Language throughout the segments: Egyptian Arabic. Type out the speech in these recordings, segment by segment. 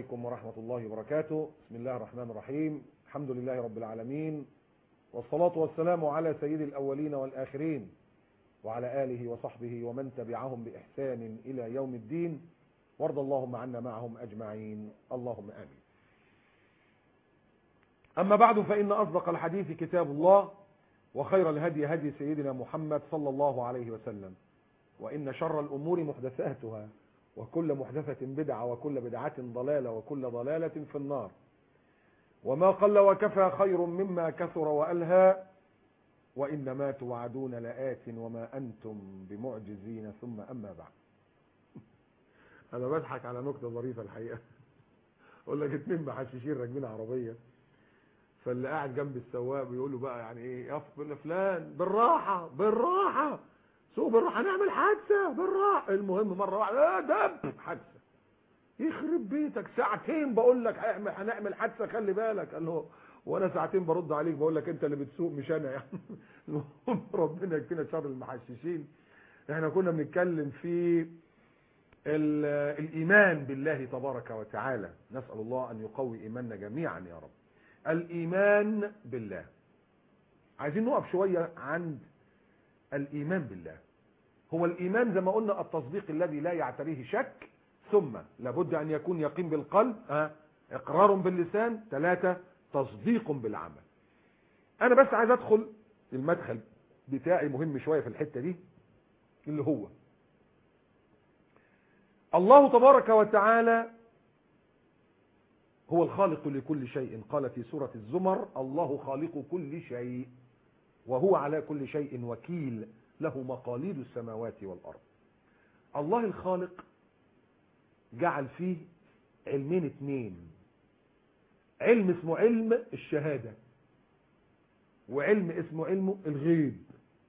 عليكم ورحمة الله وبركاته بسم الله الرحمن الرحيم الحمد لله رب العالمين والصلاة والسلام على سيد الأولين والآخرين وعلى آله وصحبه ومن تبعهم بإحسان إلى يوم الدين وارض اللهم عنا معهم أجمعين اللهم آمين أما بعد فإن أصدق الحديث كتاب الله وخير الهدي هدي سيدنا محمد صلى الله عليه وسلم وإن شر الأمور محدثاتها وكل محدثة بدعة وكل بدعة ضلالة وكل ضلالة في النار وما قل وكفى خير مما كثر وألهى وإنما توعدون لآت وما أنتم بمعجزين ثم أما بعد أنا بضحك على نكتة ظريفة الحقيقة أقول لك اتنين محششين راكبين عربية فاللي قاعد جنب السواق بيقول له بقى يعني ايه يا فلان بالراحة بالراحة سوق بالراحة هنعمل حادثة بالراحة المهم مرة واحدة اه دب حادثة يخرب بيتك ساعتين بقول لك هنعمل حادثة خلي بالك قال له وانا ساعتين برد عليك بقول لك انت اللي بتسوق مش انا يعني المهم ربنا يكفينا شر المحششين احنا كنا بنتكلم في الايمان بالله تبارك وتعالى نسأل الله ان يقوي ايماننا جميعا يا رب الايمان بالله عايزين نقف شوية عند الايمان بالله هو الايمان زي ما قلنا التصديق الذي لا يعتريه شك ثم لابد ان يكون يقين بالقلب اه اقرار باللسان ثلاثة تصديق بالعمل انا بس عايز ادخل المدخل بتاعي مهم شوية في الحتة دي اللي هو الله تبارك وتعالى هو الخالق لكل شيء قال في سورة الزمر الله خالق كل شيء وهو على كل شيء وكيل له مقاليد السماوات والأرض الله الخالق جعل فيه علمين اتنين علم اسمه علم الشهادة وعلم اسمه علم الغيب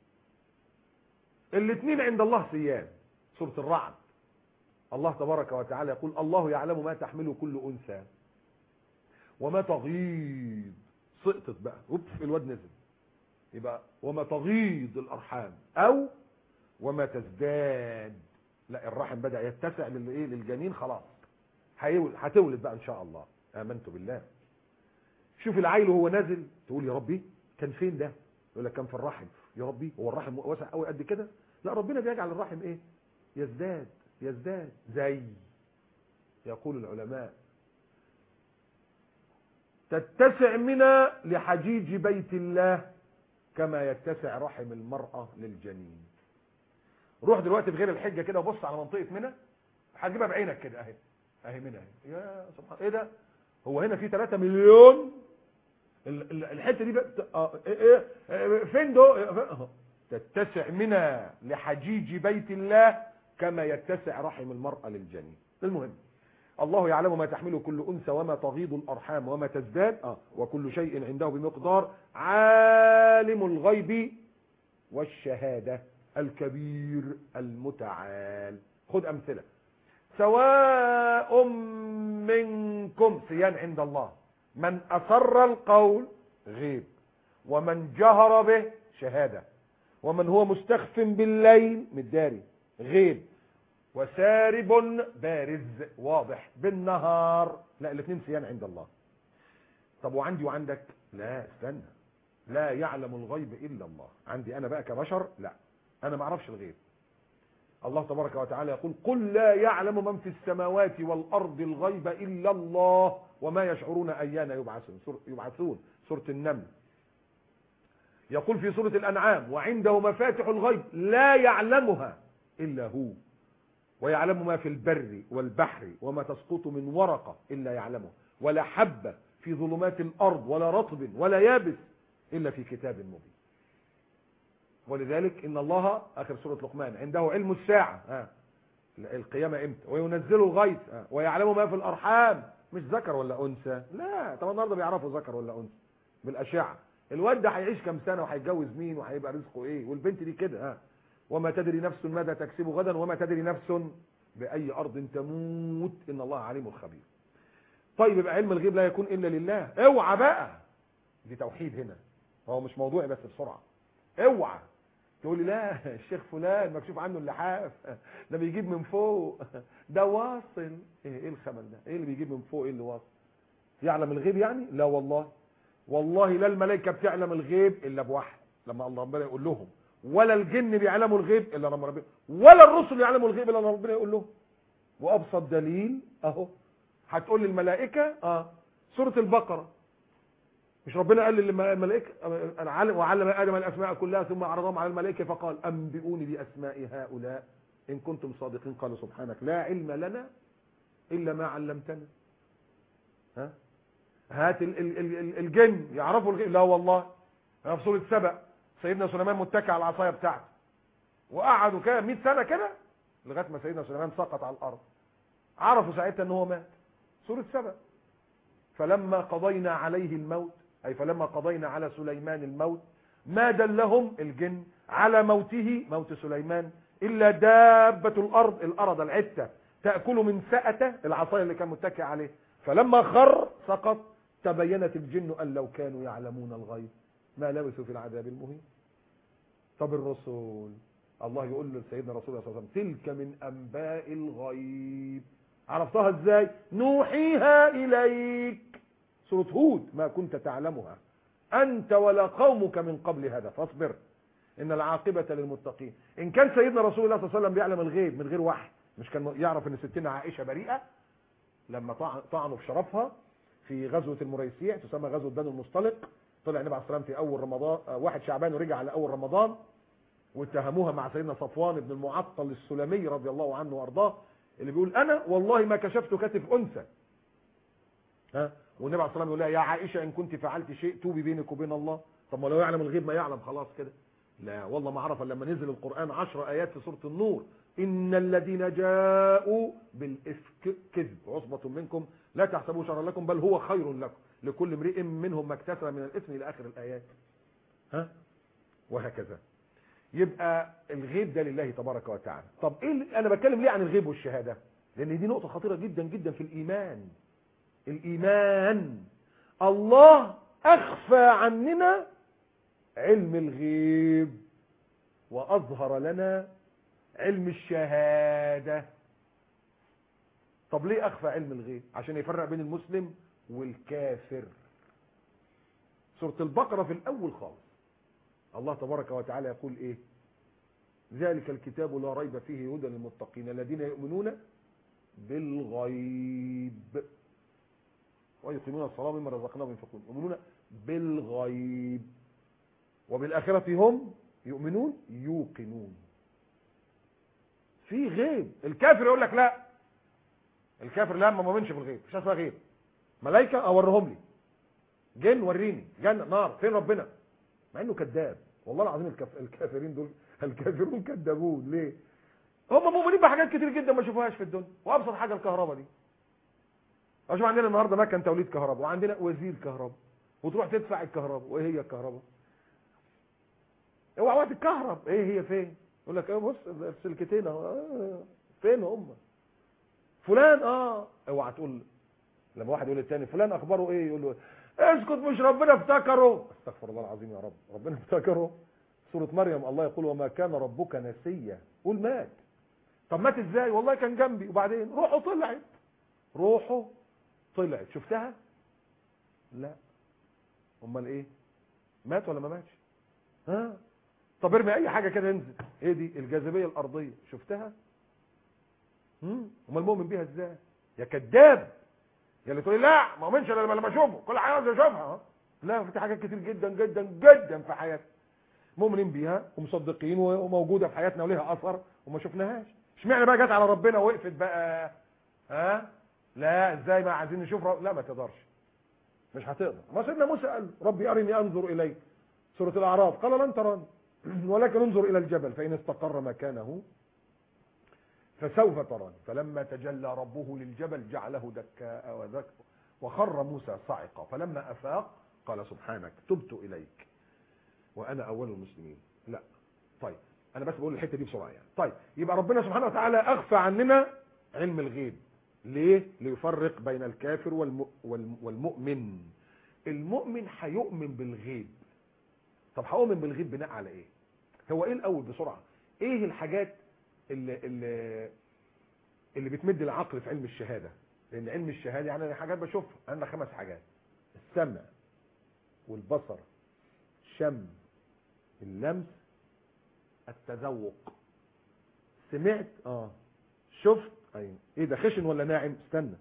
الاتنين عند الله سيان سورة الرعد الله تبارك وتعالى يقول الله يعلم ما تحمل كل أنثى وما تغيض سقطت بقى اوبس الواد نزل يبقى وما تغيض الارحام او وما تزداد لا الرحم بدا يتسع للايه للجنين خلاص هتولد بقى ان شاء الله امنت بالله شوف العيل وهو نازل تقول يا ربي كان فين ده يقول لك كان في الرحم يا ربي هو الرحم واسع قوي قد كده لا ربنا بيجعل الرحم ايه يزداد يزداد زي يقول العلماء تتسع منى لحجيج بيت الله كما يتسع رحم المرأة للجنين روح دلوقتي في غير الحجة كده وبص على منطقة منى هتجيبها بعينك كده اهي اهي منى اهي يا سبحان ايه ده هو هنا في 3 مليون الحته دي بقى اه ايه ايه فين دو تتسع منى لحجيج بيت الله كما يتسع رحم المرأة للجنين المهم الله يعلم ما تحمل كل أنثى وما تغيض الأرحام وما تزداد آه وكل شيء عنده بمقدار عالم الغيب والشهادة الكبير المتعال خد أمثلة سواء منكم سيان عند الله من أسر القول غيب ومن جهر به شهادة ومن هو مستخف بالليل مداري غيب وسارب بارز واضح بالنهار لا الاثنين سيان عند الله طب وعندي وعندك لا استنى لا يعلم الغيب الا الله عندي انا بقى كبشر لا انا ما اعرفش الغيب الله تبارك وتعالى يقول قل لا يعلم من في السماوات والارض الغيب الا الله وما يشعرون ايان يبعثون يبعثون سوره النمل يقول في سوره الانعام وعنده مفاتح الغيب لا يعلمها الا هو ويعلم ما في البر والبحر وما تسقط من ورقة إلا يعلمه ولا حبة في ظلمات الأرض ولا رطب ولا يابس إلا في كتاب مبين ولذلك إن الله آخر سورة لقمان عنده علم الساعة ها القيامة إمتى وينزل الغيث ها ويعلم ما في الأرحام مش ذكر ولا أنثى لا طبعا النهارده بيعرفوا ذكر ولا أنثى بالأشعة الواد ده هيعيش كام سنة وهيتجوز مين وهيبقى رزقه إيه والبنت دي كده ها وما تدري نفس ماذا تكسب غدا وما تدري نفس بأي أرض تموت إن الله عليم خبير طيب يبقى علم الغيب لا يكون إلا لله اوعى بقى دي توحيد هنا هو مش موضوعي بس بسرعة اوعى تقول لي لا الشيخ فلان مكشوف عنه اللحاف ده بيجيب من فوق ده واصل ايه ايه الخبل ده ايه اللي بيجيب من فوق ايه اللي واصل يعلم الغيب يعني لا والله والله لا الملائكه بتعلم الغيب الا بوحي لما الله ربنا يقول لهم ولا الجن بيعلموا الغيب الا لما ربنا ولا الرسل يعلموا الغيب الا لما ربنا يقول لهم وابسط دليل اهو هتقول للملائكه اه سوره البقره مش ربنا قال للملائكه انا علم وعلم ادم الاسماء كلها ثم عرضهم على الملائكه فقال انبئوني باسماء هؤلاء ان كنتم صادقين قالوا سبحانك لا علم لنا الا ما علمتنا ها هات ال ال ال الجن يعرفوا الغيب لا والله في سوره سبأ سيدنا سليمان متكئ على العصايه بتاعته وقعدوا كده 100 سنه كده لغايه ما سيدنا سليمان سقط على الارض عرفوا ساعتها ان هو مات سوره سبأ فلما قضينا عليه الموت أي فلما قضينا على سليمان الموت ما دلهم الجن على موته موت سليمان إلا دابة الأرض الأرض العتة تأكل من سأته العصاية اللي كان متكئ عليه فلما خر سقط تبينت الجن أن لو كانوا يعلمون الغيب ما لبثوا في العذاب المهين طب الرسول الله يقول لسيدنا رسول الله صلى الله عليه وسلم تلك من أنباء الغيب عرفتها ازاي نوحيها إليك سورة هود ما كنت تعلمها أنت ولا قومك من قبل هذا فاصبر إن العاقبة للمتقين إن كان سيدنا رسول الله صلى الله عليه وسلم بيعلم الغيب من غير وحي مش كان يعرف إن ستنا عائشة بريئة لما طعنوا في شرفها في غزوة المريسيع تسمى غزوة بنو المصطلق طلع النبي عليه الصلاة والسلام في أول رمضان واحد شعبان ورجع على أول رمضان واتهموها مع سيدنا صفوان بن المعطل السلمي رضي الله عنه وارضاه اللي بيقول انا والله ما كشفت كتف انثى ها والنبي عليه الصلاه والسلام يقول لها يا عائشه ان كنت فعلت شيء توبي بينك وبين الله طب ما لو يعلم الغيب ما يعلم خلاص كده لا والله ما عرف لما نزل القران عشر ايات في سوره النور ان الذين جاءوا بالافك كذب عصبه منكم لا تحسبوا شرا لكم بل هو خير لكم لكل امرئ منهم ما اكتسب من الاثم الى اخر الايات ها وهكذا يبقى الغيب ده لله تبارك وتعالى طب ايه انا بتكلم ليه عن الغيب والشهاده لان دي نقطه خطيره جدا جدا في الايمان الايمان الله اخفى عننا علم الغيب واظهر لنا علم الشهاده طب ليه اخفى علم الغيب عشان يفرق بين المسلم والكافر سوره البقره في الاول خالص الله تبارك وتعالى يقول ايه ذلك الكتاب لا ريب فيه هدى للمتقين الذين يؤمنون بالغيب ويقيمون الصلاة مما رزقناهم ينفقون يؤمنون بالغيب وبالآخرة هم يؤمنون يوقنون في غيب الكافر يقول لك لا الكافر لا ما مؤمنش بالغيب مش اسمها غيب ملائكة اوريهم لي جن وريني جنة نار فين ربنا مع انه كذاب والله العظيم الكف... الكافرين دول الكافرون كذابون ليه هم مؤمنين بحاجات كتير جدا ما شافوهاش في الدنيا وابسط حاجه الكهرباء دي اشوف عندنا النهارده مكن توليد كهرباء وعندنا وزير كهرباء وتروح تدفع الكهرباء وايه هي الكهرباء اوعى وقت الكهرب ايه هي فين يقول لك ايه بص السلكتين اهو آه. فين هم فلان اه اوعى تقول لما واحد يقول للتاني فلان اخباره ايه يقول له اسكت مش ربنا افتكره استغفر الله العظيم يا رب ربنا افتكره سورة مريم الله يقول وما كان ربك نسيا قول مات طب مات ازاي والله كان جنبي وبعدين روحه طلعت روحه طلعت شفتها لا امال ايه مات ولا ما ماتش ها طب ارمي اي حاجه كده انزل ايه دي الجاذبيه الارضيه شفتها امال المؤمن بيها ازاي يا كذاب يا اللي تقول لا ما اؤمنش الا لما اشوفه كل حاجه عايز اشوفها لا في حاجات كتير جدا جدا جدا في حياتنا مؤمنين بيها ومصدقين وموجوده في حياتنا وليها اثر وما شفناهاش اشمعنى بقى جت على ربنا وقفت بقى ها لا ازاي بقى عايزين نشوف رب... لا ما تقدرش مش هتقدر ما سيدنا موسى قال ربي ارني انظر اليك سوره الاعراف قال لن تراني ولكن انظر الى الجبل فان استقر مكانه فسوف تراني فلما تجلى ربه للجبل جعله دكاء وذك وخر موسى صعقا فلما افاق قال سبحانك تبت اليك وانا اول المسلمين لا طيب انا بس بقول الحته دي بسرعه يعني طيب يبقى ربنا سبحانه وتعالى اخفى عننا علم الغيب ليه ليفرق بين الكافر والم... والم... والمؤمن المؤمن هيؤمن بالغيب طب هؤمن بالغيب بناء على ايه هو ايه الاول بسرعه ايه الحاجات اللي اللي اللي بتمد العقل في علم الشهاده لان علم الشهاده يعني أنا حاجات بشوفها عندنا خمس حاجات السمع والبصر الشم اللمس التذوق سمعت اه شفت ايوه ايه ده خشن ولا ناعم استنى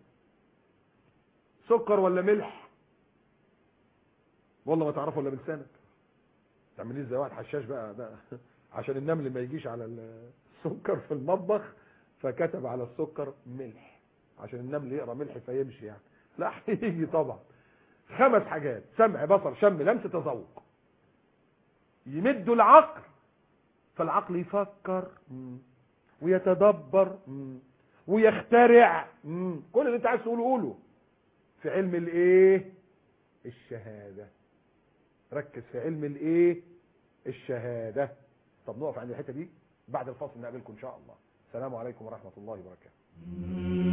سكر ولا ملح والله ما تعرفه الا بلسانك تعمليه زي واحد حشاش بقى ده عشان النمل ما يجيش على السكر في المطبخ فكتب على السكر ملح عشان النمل يقرا ملح فيمشي يعني لا هيجي طبعا خمس حاجات سمع بصر شم لمس تذوق يمدوا العقل فالعقل يفكر مم. ويتدبر مم. ويخترع مم. كل اللي انت عايز تقوله قوله في علم الايه الشهاده ركز في علم الايه الشهاده طب نقف عند الحته دي بعد الفاصل نقابلكم ان شاء الله السلام عليكم ورحمه الله وبركاته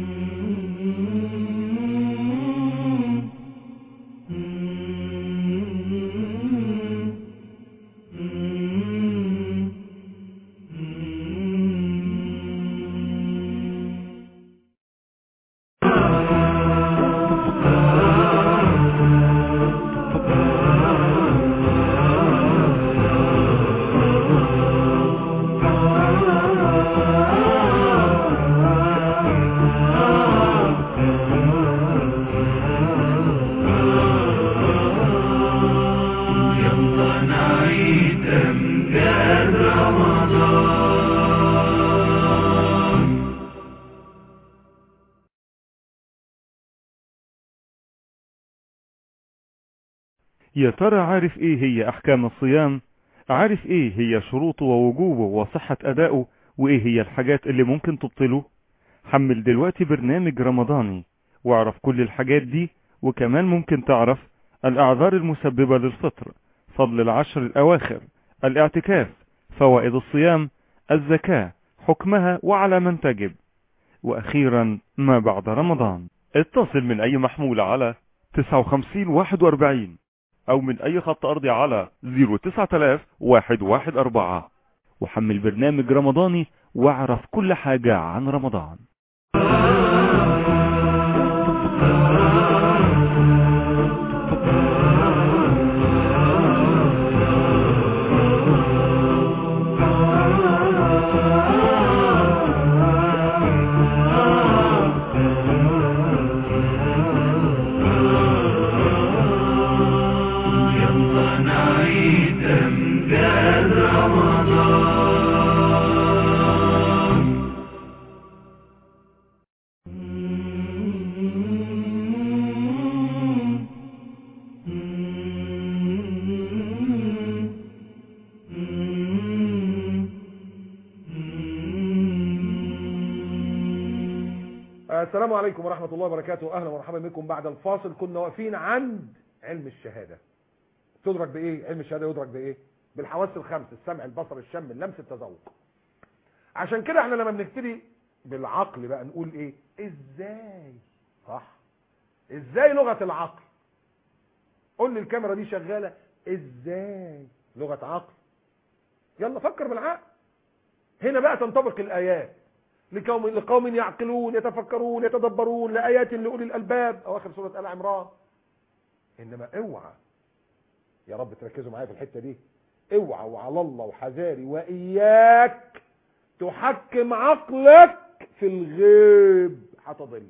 يا ترى عارف ايه هي احكام الصيام عارف ايه هي شروطه ووجوبه وصحة ادائه وايه هي الحاجات اللي ممكن تبطله حمل دلوقتي برنامج رمضاني واعرف كل الحاجات دي وكمان ممكن تعرف الاعذار المسببة للفطر فضل العشر الاواخر الاعتكاف فوائد الصيام الزكاة حكمها وعلى من تجب واخيرا ما بعد رمضان اتصل من اي محمول على 59 41 او من اي خط ارضي على 09114 وحمل برنامج رمضاني واعرف كل حاجة عن رمضان السلام عليكم ورحمة الله وبركاته أهلا ومرحبا بكم بعد الفاصل كنا واقفين عند علم الشهادة تدرك بإيه علم الشهادة يدرك بإيه بالحواس الخمس السمع البصر الشم اللمس التذوق عشان كده احنا لما بنبتدي بالعقل بقى نقول ايه ازاي صح ازاي لغة العقل قول لي الكاميرا دي شغالة ازاي لغة عقل يلا فكر بالعقل هنا بقى تنطبق الآيات لقوم لقوم يعقلون يتفكرون يتدبرون لآيات لأولي الألباب أواخر سورة آل عمران إنما اوعى يا رب تركزوا معايا في الحتة دي اوعى وعلى الله وحذاري وإياك تحكم عقلك في الغيب هتضل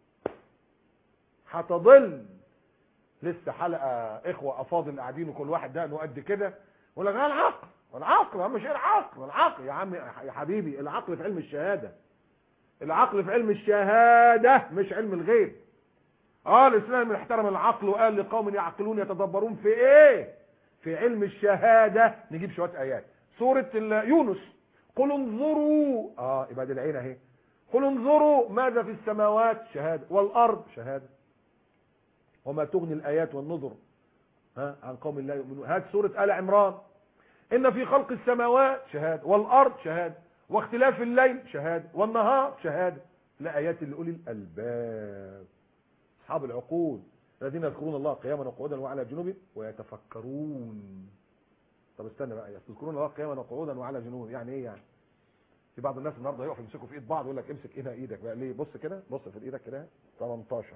هتضل لسه حلقة إخوة أفاضل قاعدين وكل واحد دقنه قد كده يقول لك العقل العقل يا عم مش العقل العقل يا عم يا حبيبي العقل في علم الشهاده العقل في علم الشهاده مش علم الغيب اه الاسلام احترم العقل وقال لقوم يعقلون يتدبرون في ايه في علم الشهاده نجيب شويه ايات سوره يونس قل انظروا اه يبقى دي العين اهي قل انظروا ماذا في السماوات شهاده والارض شهاده وما تغني الايات والنذر ها عن قوم لا يؤمنون هات سوره ال عمران إن في خلق السماوات شهادة والأرض شهادة واختلاف الليل شهادة والنهار شهادة لآيات لأولي الألباب أصحاب العقول الذين يذكرون الله قياما وقعودا وعلى جنوبهم ويتفكرون طب طب استنى بقى تذكرون الله قياما وقعودا وعلى جنوب يعني ايه يعني في بعض الناس النهارده يقف يمسكوا في ايد بعض يقول لك امسك هنا ايدك بقى ليه بص كده بص في ايدك كده 18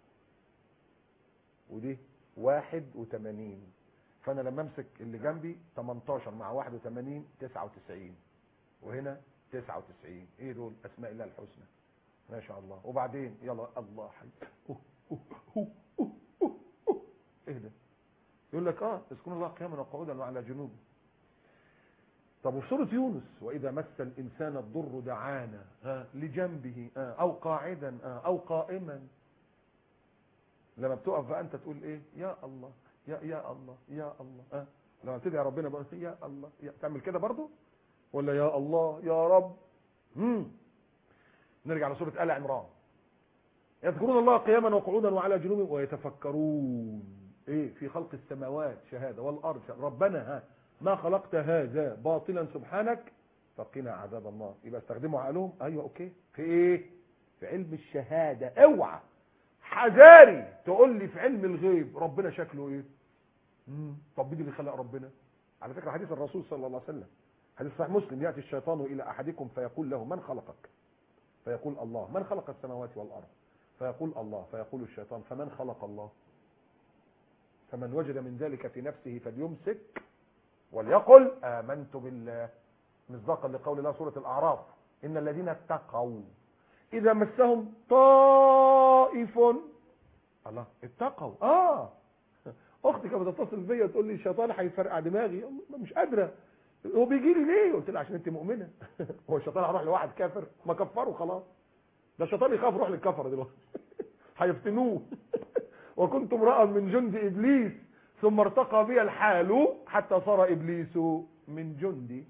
ودي 81 فانا لما امسك اللي جنبي 18 مع 81 99 وهنا 99 ايه دول اسماء الله الحسنى ما شاء الله وبعدين يلا الله حي أوه أوه أوه أوه أوه أوه. ايه ده يقول لك اه اذكروا الله قياما وقعودا وعلى جنوب طب وفي سوره يونس واذا مس الانسان الضر دعانا آه لجنبه آه او قاعدا آه او قائما لما بتقف بقى انت تقول ايه يا الله يا يا الله يا الله آه لما تدعي ربنا بقى يا الله يا تعمل كده برضو ولا يا الله يا رب مم. نرجع لسوره ال عمران يذكرون الله قياما وقعودا وعلى جنوبهم ويتفكرون ايه في خلق السماوات شهاده والارض شهادة. ربنا ها ما خلقت هذا باطلا سبحانك فقنا عذاب النار يبقى استخدموا عقلهم ايوه اوكي في ايه في علم الشهاده اوعى حذاري تقول لي في علم الغيب ربنا شكله ايه مم. طب مين اللي خلق ربنا على فكره حديث الرسول صلى الله عليه وسلم حديث صحيح مسلم ياتي الشيطان الى احدكم فيقول له من خلقك فيقول الله من خلق السماوات والارض فيقول الله فيقول الشيطان فمن خلق الله فمن وجد من ذلك في نفسه فليمسك وليقل آمنت بالله مصداقا لقول الله سورة الأعراف إن الذين اتقوا إذا مسهم طائف الله اتقوا آه أختي كانت بتتصل بيا تقول لي الشيطان هيفرقع دماغي مش قادرة هو بيجي لي ليه؟ قلت لها عشان أنت مؤمنة هو الشيطان هيروح لواحد كافر ما كفره خلاص ده الشيطان يخاف يروح للكفر دلوقتي هيفتنوه وكنت امرأ من جند إبليس ثم ارتقى بي الحال حتى صار إبليس من جندي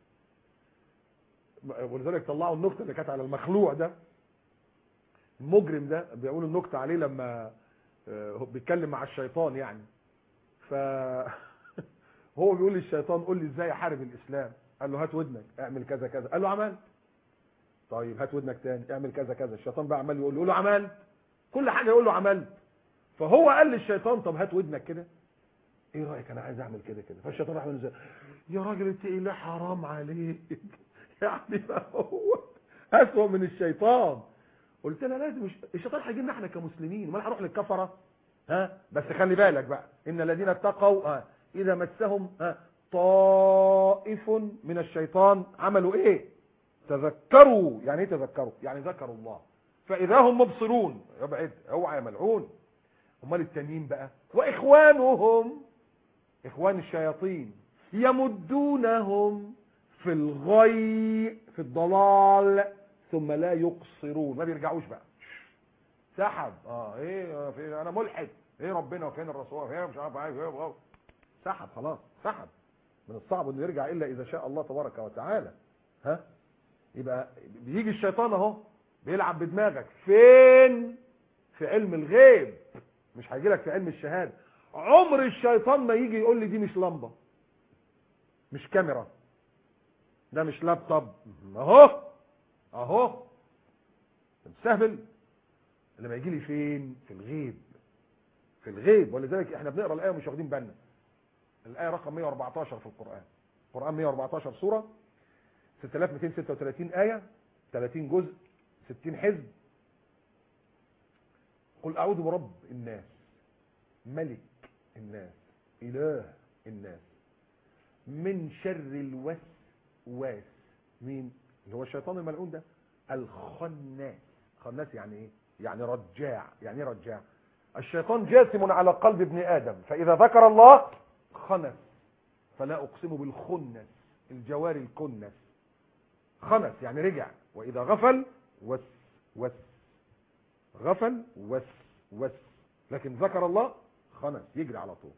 ولذلك طلعوا النكتة اللي كانت على المخلوع ده المجرم ده بيقولوا النكتة عليه لما بيتكلم مع الشيطان يعني ف هو بيقول للشيطان قول لي ازاي احارب الاسلام قال له هات ودنك اعمل كذا كذا قال له عملت طيب هات ودنك تاني اعمل كذا كذا الشيطان بقى عمال يقول له, يقول له عملت كل حاجه يقول له عملت فهو قال للشيطان طب هات ودنك كده ايه رايك انا عايز اعمل كده كده فالشيطان راح منزل يا راجل انت ايه لا حرام عليك يعني هو اسوء من الشيطان قلت لها لازم الشيطان هيجي لنا احنا كمسلمين امال هروح للكفره ها بس خلي بالك بقى ان الذين اتقوا ها اذا مسهم ها طائف من الشيطان عملوا ايه تذكروا يعني ايه تذكروا يعني ذكروا الله فاذا هم مبصرون ابعد اوعى يا ملعون امال التانيين بقى واخوانهم اخوان الشياطين يمدونهم في الغي في الضلال ثم لا يقصرون ما بيرجعوش بقى سحب اه ايه في انا ملحد ايه ربنا وفين الرسول ايه مش عارف ايه سحب خلاص سحب من الصعب انه يرجع الا اذا شاء الله تبارك وتعالى ها يبقى بيجي الشيطان اهو بيلعب بدماغك فين في علم الغيب مش هيجي لك في علم الشهاده عمر الشيطان ما يجي يقول لي دي مش لمبه مش كاميرا ده مش لابتوب اهو اهو مستهبل لما يجي لي فين في الغيب في الغيب ولذلك احنا بنقرا الايه ومش واخدين بالنا الايه رقم 114 في القران القران 114 سوره 6236 ايه 30 جزء 60 حزب قل اعوذ برب الناس ملك الناس اله الناس من شر الوسواس مين اللي هو الشيطان الملعون ده الخناس خناس يعني ايه يعني رجاع يعني ايه رجاع الشيطان جاثم على قلب ابن ادم فاذا ذكر الله خنس فلا اقسم بالخنس الجوار الكنس خنس يعني رجع واذا غفل وس وس غفل وس وس لكن ذكر الله خنس يجري على طول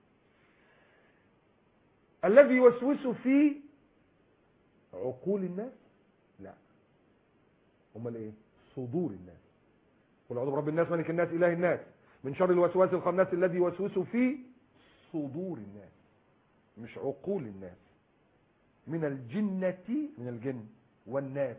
الذي يوسوس في عقول الناس لا امال ايه صدور الناس قل اعوذ برب الناس ملك الناس اله الناس من شر الوسواس الخناس الذي يوسوس في صدور الناس مش عقول الناس من الجنة من الجن والناس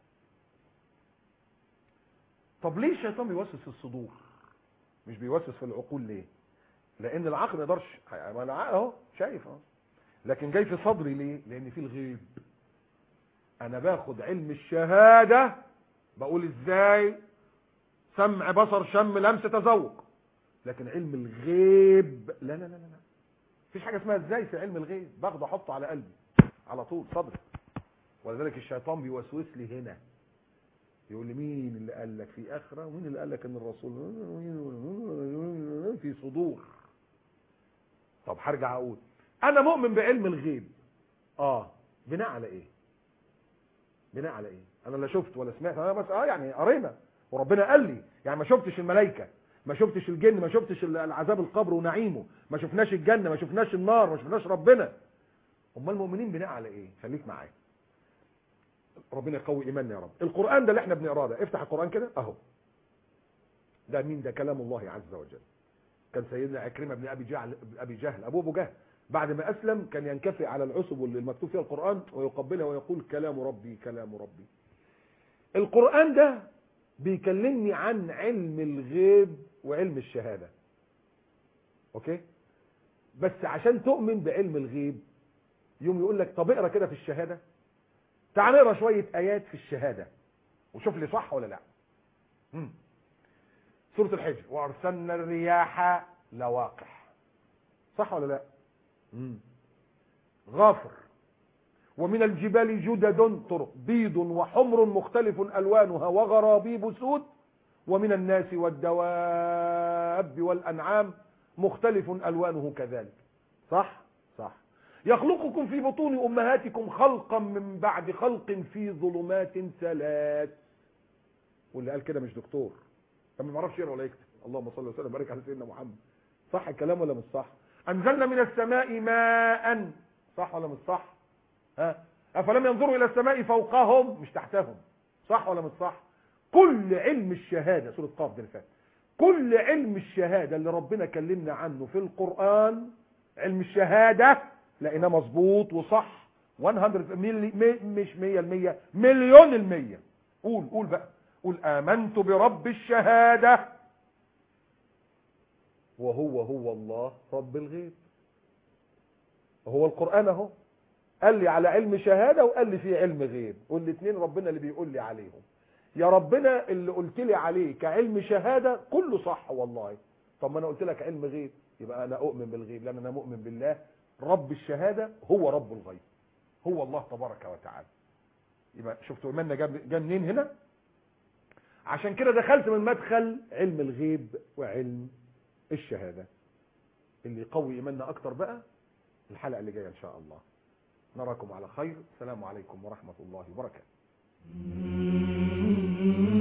طب ليه الشيطان بيوسوس في الصدور مش بيوسوس في العقول ليه لان العقل ما يقدرش ما العقل اهو شايف اهو لكن جاي في صدري ليه لان في الغيب انا باخد علم الشهادة بقول ازاي سمع بصر شم لمس تذوق لكن علم الغيب لا لا لا لا لا. مفيش حاجة اسمها ازاي في علم الغيب باخده احطه على قلبي على طول صدري ولذلك الشيطان بيوسوس لي هنا يقول لي مين اللي قال لك في اخره ومين اللي قال لك ان الرسول في صدور طب هرجع اقول انا مؤمن بعلم الغيب اه بناء على ايه بناء على ايه انا لا شفت ولا سمعت انا بس اه يعني قرينا وربنا قال لي يعني ما شفتش الملائكه ما شفتش الجن ما شفتش العذاب القبر ونعيمه ما شفناش الجنه ما شفناش النار ما شفناش ربنا امال المؤمنين بناء على ايه خليك معايا ربنا يقوي ايماننا يا رب القران ده اللي احنا بنقراه ده افتح القران كده اهو ده مين ده كلام الله عز وجل كان سيدنا عكرمه بن ابي جهل ابي جهل ابو ابو جهل بعد ما اسلم كان ينكفئ على العصب اللي المكتوب فيها القران ويقبلها ويقول كلام ربي كلام ربي القران ده بيكلمني عن علم الغيب وعلم الشهاده اوكي بس عشان تؤمن بعلم الغيب يوم يقول لك طب اقرا كده في الشهاده تعال نقرا شويه ايات في الشهاده وشوف لي صح ولا لا مم. سوره الحجر وارسلنا الرياح لواقح صح ولا لا مم. غافر ومن الجبال جدد طرق بيض وحمر مختلف الوانها وغرابيب سود ومن الناس والدواب والانعام مختلف الوانه كذلك صح صح يخلقكم في بطون امهاتكم خلقا من بعد خلق في ظلمات ثلاث واللي قال كده مش دكتور كان ما يعرفش يقرا ولا يكتب اللهم صل وسلم وبارك على سيدنا محمد صح الكلام ولا مش صح انزلنا من السماء ماء صح ولا مش صح ها افلم ينظروا الى السماء فوقهم مش تحتهم صح ولا مش صح كل علم الشهاده سوره قاف دي اللي فاتت كل علم الشهاده اللي ربنا كلمنا عنه في القران علم الشهاده لقيناه مظبوط وصح 100 ملي مش 100% مليون المية قول قول بقى قول آمنت برب الشهادة وهو هو الله رب الغيب هو القرآن اهو قال لي على علم شهادة وقال لي في علم غيب والاثنين ربنا اللي بيقول لي عليهم يا ربنا اللي قلت لي عليه كعلم شهادة كله صح والله طب ما انا قلت لك علم غيب يبقى انا اؤمن بالغيب لان انا مؤمن بالله رب الشهادة هو رب الغيب هو الله تبارك وتعالى يبقى شفتوا ايماننا جاب منين هنا عشان كده دخلت من مدخل علم الغيب وعلم الشهادة اللي يقوي ايماننا اكتر بقى الحلقة اللي جاية ان شاء الله نراكم على خير السلام عليكم ورحمة الله وبركاته